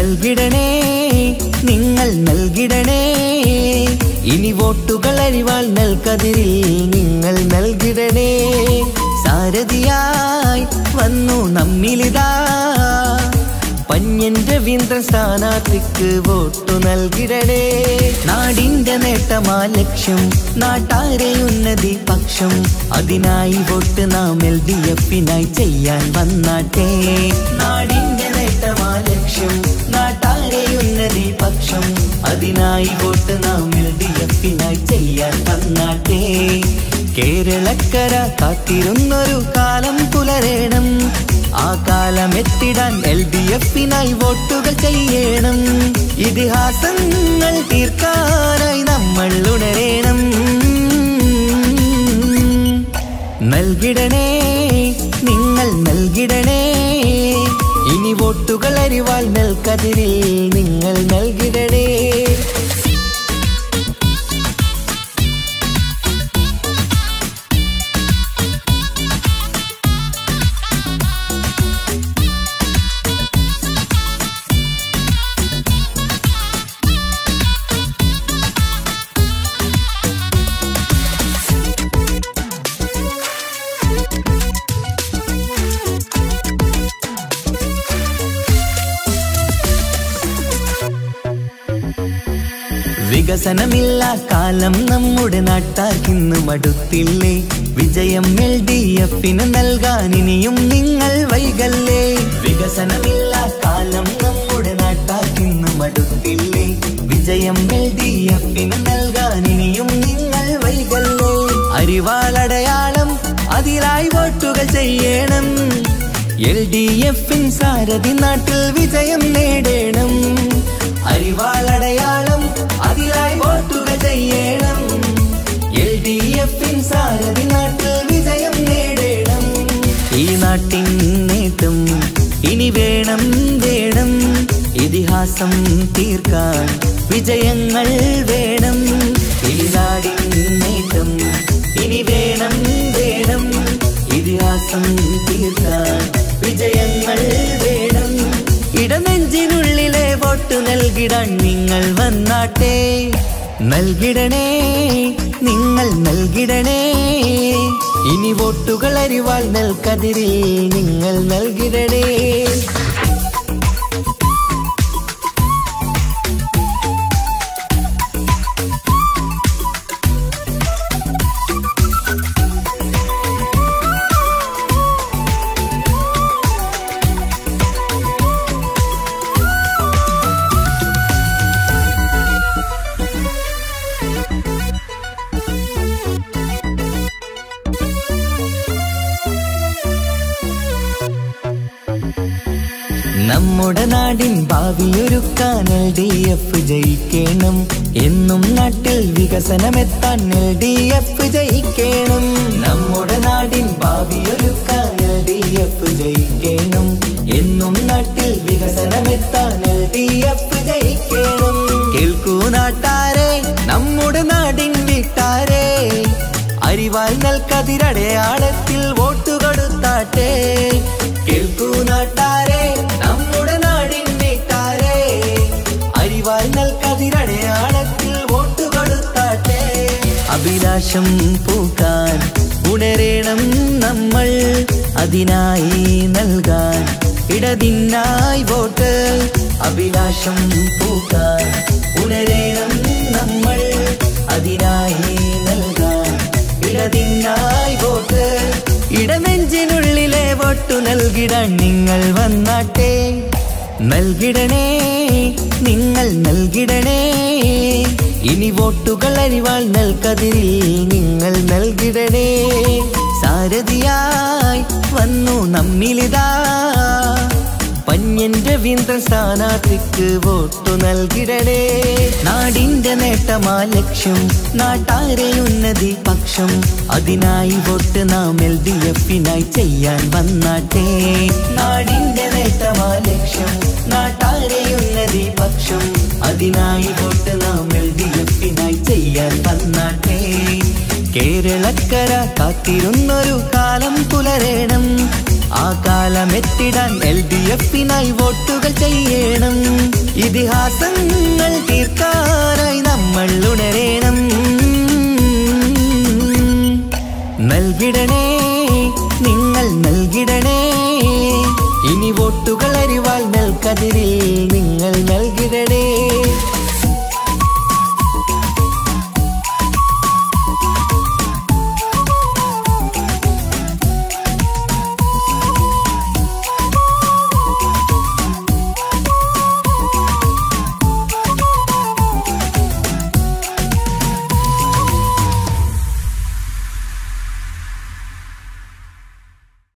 നൽകിടണേ നിങ്ങൾ നൽകിടണേ ഇനി വോട്ടുകൾ അരിവാൾ നൽകതിരിൽ നിങ്ങൾ നൽകിടണേ സാരഥിയായി വന്നു നമ്മിലിതാ പന്യൻ രവീന്ദ്രൻ സ്ഥാനാർത്ഥിക്ക് വോട്ടു നൽകിടണേ നാടിന്റെ നേട്ടമാ ലക്ഷ്യം നാട്ടാരെ ഉന്നതി പക്ഷം അതിനായി വോട്ട് നാം എൽ ഡി എഫിനായി ചെയ്യാൻ വന്നാട്ടെ നാടിന്റെ നേട്ടമാ ലക്ഷ്യം നാട്ടാരെ ഉന്നതി പക്ഷം അതിനായി വോട്ട് നാം എൽ ഡി എഫിനായി ചെയ്യാൻ വന്നാട്ടെ കേരളക്കര കാത്തിരുന്നൊരു കാലം പുലരേണം ആ കാലം എത്തിടാൻ എൽ ഡി എഫിനായി വോട്ടുകൾ ചെയ്യണം ഇതിഹാസങ്ങൾ തീർക്കാനായി നമ്മൾ ഉണരേണം നൽകിടണേ നിങ്ങൾ നൽകിടണേ ഇനി വോട്ടുകൾ അരിവാൾ നൽകതിരിൽ നിങ്ങൾ നൽകിടണേ വികസനമില്ല കാലം നമ്മുടെ നാട്ടാർക്കിന്ന് മടുത്തില്ലേ വിജയം എൽ ഡി എഫിന് നൽകാൻ ഇനിയും നിങ്ങൾ വൈകല്ലേ വികസനമില്ല കാലം നമ്മുടെ നാട്ടാർക്കിന്ന് മടുത്തില്ലേ വിജയം എൽ ഡി എഫിന് നൽകാൻ ഇനിയും നിങ്ങൾ വൈകല്ലേ അരിവാളടയാളം അതിലായി വോട്ടുകൾ ചെയ്യണം എൽ ഡി എഫിൻ സാരഥി നാട്ടിൽ വിജയം നേടണം അരിവാളടയാളം അതിലായി വോട്ടുകൾ ചെയ്യണം എൽ ഡി എഫിൻ സാരഥി നാട്ടിൽ വിജയം നേടണം ഈ നാട്ടിൻ നേട്ടം ഇനി വേണം വേണം ഇതിഹാസം തീർക്കാൻ വിജയങ്ങൾ വേണം ഈ നാടിൻ നേട്ടം ഇനി വേണം വേണം ഇതിഹാസം തീർക്കാൻ വിജയങ്ങൾ വേണം ഇടനെഞ്ചിനുള്ളിലെ വോട്ട് നൽകിടാൻ നിങ്ങൾ വന്നാട്ടെ നൽകിടണേ നിങ്ങൾ നൽകിടണേ ഇനി വോട്ടുകൾ അരിവാൾ നൽകതിരിൽ നിങ്ങൾ നൽകിടണേ നമ്മുടെ നാടിൻ ഭാവിയൊരുക്കാൻ എൽ ഡി എഫ് ജയിക്കണം എന്നും നാട്ടിൽ വികസനമെത്താൻ എൽ ഡി എഫ് ജയിക്കണം നമ്മുടെ നാടിൻ ഭാവിയൊരുക്കാൻ എൽ ഡി എഫ് ജയിക്കണം എന്നും നാട്ടിൽ വികസനമെത്താൻ എൽ ഡി എഫ് ജയിക്കണം കേൾക്കൂ നാട്ടാരെ നമ്മുടെ നാടിൻ വീട്ടാരെ അരിവാൾ നൽകതിരടയാളത്തിൽ വോട്ട് കൊടുത്താട്ടെ കേൾക്കൂ നാട്ടാരെ നമ്മുടെ നാടിൻ വീട്ടാരെ അരിവാൾ നൽകതിരടയാളത്തിൽ വോട്ട് കൊടുത്താട്ടെ അഭിലാഷം പൂക്കാൻ ഉണരേണം നമ്മൾ അതിനായി നൽകാൻ ഇടതിനായി വോട്ട് അഭിലാഷം പൂക്കാൻ ഉണരേണം നമ്മൾ അതിനായി നൽകാൻ ഇടതിനായി വോട്ട് ഇടനെഞ്ചിനുള്ളിലെ വോട്ടു നൽകിടാൻ നിങ്ങൾ വന്നാട്ടെ നൽകിടണേ നിങ്ങൾ നൽകിടണേ ഇനി വോട്ടുകൾ അരിവാൾ നൽകതിരിൽ നിങ്ങൾ നൽകിടണേ സാരഥിയായി വന്നു നമ്മിലിതാ പന്യൻ രവീന്ദ്രൻ സ്ഥാനാർത്ഥിക്ക് വോട്ടു നൽകിടണേ നാടിന്റെ നേട്ടമാ ലക്ഷ്യം നാട്ടാരെ ഉന്നതി പക്ഷം അതിനായി വോട്ട് നാം എൽ ഡി എഫിനായി ചെയ്യാൻ വന്നാട്ടെ നാടിന്റെ നേട്ടമാ ലക്ഷ്യം നാട്ടാരെ ഉന്നതി പക്ഷം അതിനായി വോട്ട് നാം എൽ ഡി എഫിനായി ചെയ്യാൻ വന്നാട്ടെ കേരളക്കര കാത്തിരുന്നൊരു കാലം പുലരേണം ആ കാലമെത്തിടാൻ എൽ ഡി എഫിനായി വോട്ടുകൾ ചെയ്യണം ഇതിഹാസങ്ങൾ തീർക്കാനായി നമ്മൾ ഉണരേണം നൽകിടണേ നിങ്ങൾ നൽകിടണേ ഇനി വോട്ടുകൾ അരിവാൾ നെൽക്കതിരിൽ